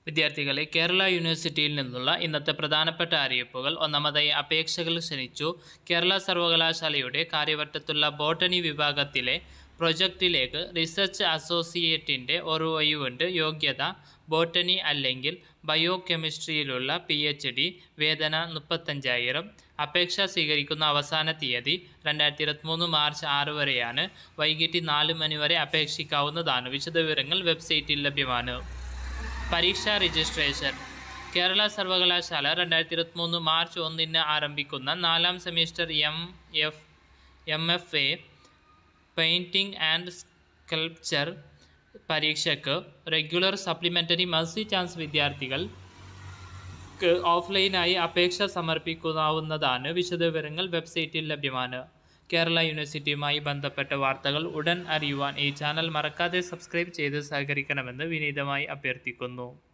വിദ്യാർത്ഥികളെ കേരള യൂണിവേഴ്സിറ്റിയിൽ നിന്നുള്ള ഇന്നത്തെ പ്രധാനപ്പെട്ട അറിയിപ്പുകൾ ഒന്നാമതായി അപേക്ഷകൾ ക്ഷണിച്ചു കേരള സർവകലാശാലയുടെ കാര്യവട്ടത്തുള്ള ബോട്ടണി വിഭാഗത്തിലെ പ്രൊജക്റ്റിലേക്ക് റിസർച്ച് അസോസിയേറ്റിൻ്റെ ഒരു ഒഴിവുണ്ട് യോഗ്യത ബോട്ടണി അല്ലെങ്കിൽ ബയോ കെമിസ്ട്രിയിലുള്ള പി എച്ച് ഡി വേതന മുപ്പത്തഞ്ചായിരം അപേക്ഷ സ്വീകരിക്കുന്ന അവസാന തീയതി രണ്ടായിരത്തി ഇരുപത്തിമൂന്ന് മാർച്ച് ആറ് വരെയാണ് വൈകിട്ട് നാല് മണി വരെ അപേക്ഷിക്കാവുന്നതാണ് വിശദവിവരങ്ങൾ വെബ്സൈറ്റിൽ ലഭ്യമാണ് പരീക്ഷാ രജിസ്ട്രേഷൻ കേരള സർവകലാശാല രണ്ടായിരത്തി ഇരുപത്തിമൂന്ന് മാർച്ച് ഒന്നിന് ആരംഭിക്കുന്ന നാലാം semester M F M F A painting and sculpture പരീക്ഷയ്ക്ക് റെഗുലർ സപ്ലിമെൻ്ററി മൾട്ടി ചാൻസ് വിദ്യാർത്ഥികൾക്ക് ഓഫ്ലൈനായി അപേക്ഷ സമർപ്പിക്കാവുന്നതാണ് വിശദവിവരങ്ങൾ വെബ്സൈറ്റിൽ ലഭ്യമാണ് കേരള യൂണിവേഴ്സിറ്റിയുമായി ബന്ധപ്പെട്ട വാർത്തകൾ ഉടൻ അറിയുവാൻ ഈ ചാനൽ മറക്കാതെ സബ്സ്ക്രൈബ് ചെയ്ത് സഹകരിക്കണമെന്ന് വിനീതമായി അഭ്യർത്ഥിക്കുന്നു